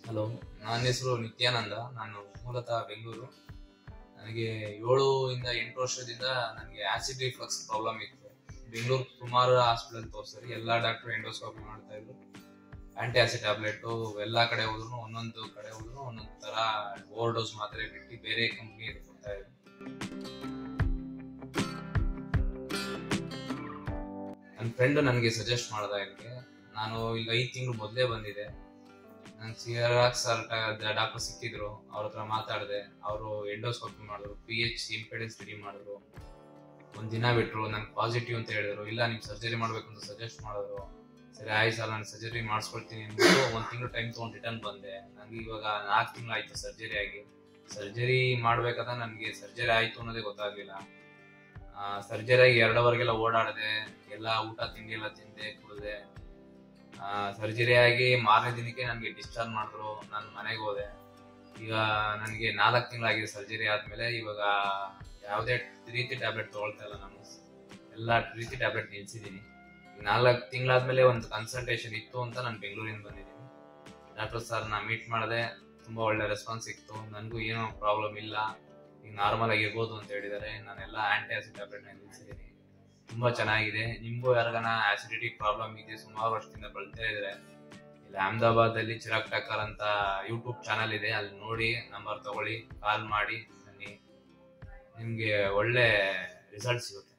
hello ನನ್ನ ಹೆಸರು ನಿತ್ಯಾನಂದ ನಾನು ಮೂಲತಃ ಬೆಂಗಳೂರು ನನಗೆ ಏಳು ಇಂದ ಎಂಟು ವರ್ಷದಿಂದ ನನಗೆ ಆಸಿಡ್ ರಿಫ್ಲಕ್ಸ್ ಪ್ರಾಬ್ಲಮ್ ಇತ್ತು ಬೆಂಗಳೂರು ಸುಮಾರು ಹಾಸ್ಪಿಟಲ್ ತೋರಿಸಿದ್ರು ಎಲ್ಲ ಡಾಕ್ಟರ್ ಎಂಡೋಸ್ಕೋಪಿ ಮಾಡ್ತಾ ಇದ್ರು ಆಂಟಿ ಆಸಿಡ್ ಟ್ಯಾಬ್ಲೆಟು ಎಲ್ಲ ಕಡೆ ಹೋದ್ರು ಒಂದೊಂದು ಕಡೆ ಹೋದ್ರು ಒಂದೊಂದು ತರ ಓವರ್ ಡೋಸ್ ಮಾತ್ರೆ ಬಿಟ್ಟು ಬೇರೆ ಕಂಪ್ನಿ ಕೊಡ್ತಾ ಇದ್ರು ನನ್ನ ಫ್ರೆಂಡ್ ನನಗೆ ಸಜೆಸ್ಟ್ ಮಾಡ್ದ ಇದಕ್ಕೆ ನಾನು ಈಗ ಐದು ತಿಂಗಳು ಮೊದಲೇ ಬಂದಿದೆ ನಂಗೆ ಸಿರಾಕ್ ಸರ್ ಡಾಕ್ಟರ್ ಸಿಕ್ಕಿದ್ರು ಅವ್ರ ಹತ್ರ ಮಾತಾಡಿದೆ ಅವರು ಎಂಡೋಸ್ಕೋಪಿ ಮಾಡಿದ್ರು ಪಿ ಎಚ್ ಇಂಪೆಡೆನ್ಸ್ ಸ್ಟಡಿ ಮಾಡಿದ್ರು ಒಂದ್ ದಿನ ಬಿಟ್ರು ನಂಗೆ ಪಾಸಿಟಿವ್ ಅಂತ ಹೇಳಿದ್ರು ಇಲ್ಲ ನಿಮ್ಗೆ ಸರ್ಜರಿ ಮಾಡ್ಬೇಕು ಅಂತ ಸಜೆಸ್ಟ್ ಮಾಡಿದ್ರು ಸರಿ ಆಯ್ತು ಸರ್ ನಾನು ಸರ್ಜರಿ ಮಾಡಿಸ್ಕೊಳ್ತೀನಿ ಅಂದ್ಬಿಟ್ಟು ಒಂದ್ ತಿಂಗಳು ಟೈಮ್ ತಗೊಂಡು ರಿಟರ್ನ್ ಬಂದೆ ನಂಗೆ ಇವಾಗ ನಾಲ್ಕು ತಿಂಗಳು ಆಯ್ತು ಸರ್ಜರಿ ಆಗಿ ಸರ್ಜರಿ ಮಾಡ್ಬೇಕಾದ್ರೆ ನನಗೆ ಸರ್ಜರಿ ಆಯ್ತು ಅನ್ನೋದೇ ಗೊತ್ತಾಗ್ಲಿಲ್ಲ ಸರ್ಜರಿ ಆಗಿ ಎರಡವರೆಗೆಲ್ಲ ಓಡಾಡಿದೆ ಎಲ್ಲ ಊಟ ತಿಂಡಿ ಎಲ್ಲ ತಿಂದೆ ಕುಡಿದೆ ಸರ್ಜರಿ ಆಗಿ ಮಾರನೇ ದಿನಕ್ಕೆ ನನಗೆ ಡಿಸ್ಚಾರ್ಜ್ ಮಾಡಿದ್ರು ನಾನು ಮನೆಗೆ ಹೋದೆ ಈಗ ನನಗೆ ನಾಲ್ಕು ತಿಂಗಳಾಗಿದೆ ಸರ್ಜರಿ ಆದ್ಮೇಲೆ ಇವಾಗ ಯಾವುದೇ ರೀತಿ ಟ್ಯಾಬ್ಲೆಟ್ ತಗೊಳ್ತಾ ಇಲ್ಲ ನಾನು ಎಲ್ಲ ರೀತಿ ಟ್ಯಾಬ್ಲೆಟ್ ನಿಲ್ಸಿದ್ದೀನಿ ನಾಲ್ಕು ತಿಂಗಳಾದ್ಮೇಲೆ ಒಂದು ಕನ್ಸಲ್ಟೇಷನ್ ಇತ್ತು ಅಂತ ನಾನು ಬೆಂಗಳೂರಿಂದ ಬಂದಿದ್ದೀನಿ ಡಾಕ್ಟರ್ ಸರ್ ನಾ ಮೀಟ್ ಮಾಡಿದೆ ತುಂಬಾ ಒಳ್ಳೆ ರೆಸ್ಪಾನ್ಸ್ ಸಿಕ್ತು ನನಗೂ ಏನೋ ಪ್ರಾಬ್ಲಮ್ ಇಲ್ಲ ಈಗ ನಾರ್ಮಲ್ ಆಗಿರ್ಬೋದು ಅಂತ ಹೇಳಿದ್ದಾರೆ ನಾನೆಲ್ಲ ಆಂಟಿ ಆಸಿಡ್ ಟ್ಯಾಬ್ಲೆಟ್ ನಿಲ್ಸಿದ್ದೀನಿ ತುಂಬಾ ಚೆನ್ನಾಗಿದೆ ನಿಮ್ಗೂ ಯಾರಿಗಾನ ಆಸಿಡಿಟಿ ಪ್ರಾಬ್ಲಮ್ ಇದೆ ಸುಮಾರು ವರ್ಷದಿಂದ ಬಳಲ್ತಾ ಇದ್ರೆ ಇಲ್ಲಿ ಅಹಮದಾಬಾದ್ ಅಲ್ಲಿ ಚಿರಾಗ್ ಟಕ್ಕರ್ ಅಂತ ಯೂಟ್ಯೂಬ್ ಚಾನಲ್ ಇದೆ ಅಲ್ಲಿ ನೋಡಿ ನಂಬರ್ ತಗೊಳ್ಳಿ ಕಾಲ್ ಮಾಡಿ ಬನ್ನಿ ನಿಮ್ಗೆ ಒಳ್ಳೆ ರಿಸಲ್ಟ್ ಸಿಗುತ್ತೆ